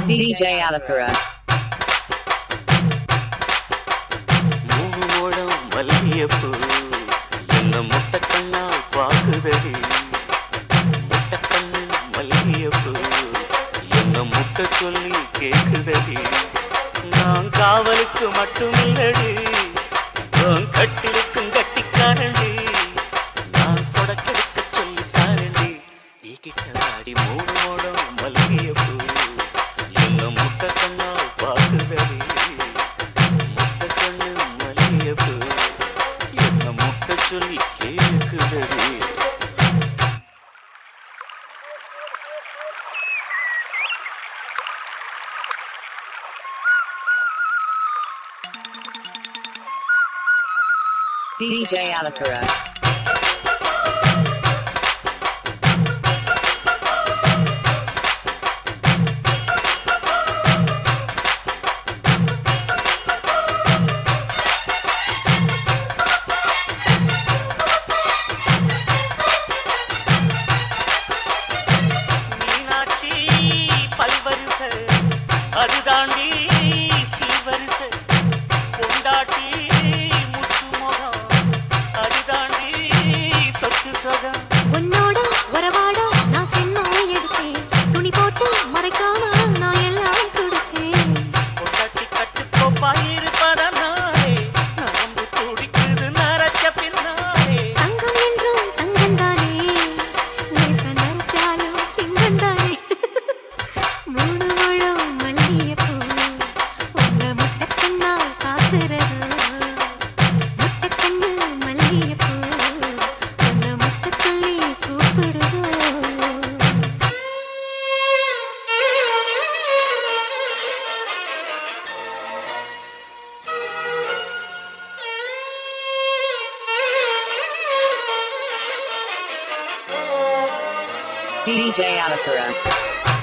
DJ Alapura. மூணு முழம் மல்லியப்பூ என்ன முட்டை கண்ணா பாக்குதடி முட்டை கண்ணு மல்லியப்பூ என்ன முட்டை சொல்லி கேக்குதடி நான் காவலுக்கு மட்டுமில்லடி உன் கட்டிலுக்கும் கட்டிக்காரண்டி நான் சொடக்கெடுக்க சொல்லி தாரண்டி நீ கிட்ட ஆடி மூணு முழம் மல்லியப்பூ என்ன முட்டை கண்ணா பாக்குதடி முட்டை கண்ணு மல்லியப்பூ என்ன முட்டை சொல்லி கேக்குதடி DJ Alapura. மீனாட்சி பல்வரிச அதுதாண்டி சில்வரிச பொண்டாட்டி முத்து முகம் அதுதாண்டி சொத்து சொகம் உன்னோட உறவாட நான் சென்னம் எடுத்தேன் துணி போட்டு மறைக்காம நான் எல்லாம் கொடுத்தேன் பொண்டாட்டி கட்டுக்கோப்பா இருப்பதனாலே நரம்பு துடிக்குது நரச்ச பின்னாலே தங்கம் என்றும் தங்கம் தானே லேச நரைச்சாலும் சிங்கம் தானே மூணு முழம் மல்லிகைப்பூ உங்க முட்டைக்கண்ணா காக்குறது முட்டைக்கண்ணு மல்லிகைப்பூ உன்னை முட்டை சொல்லி கூப்பிடுதோ DJ Alapura.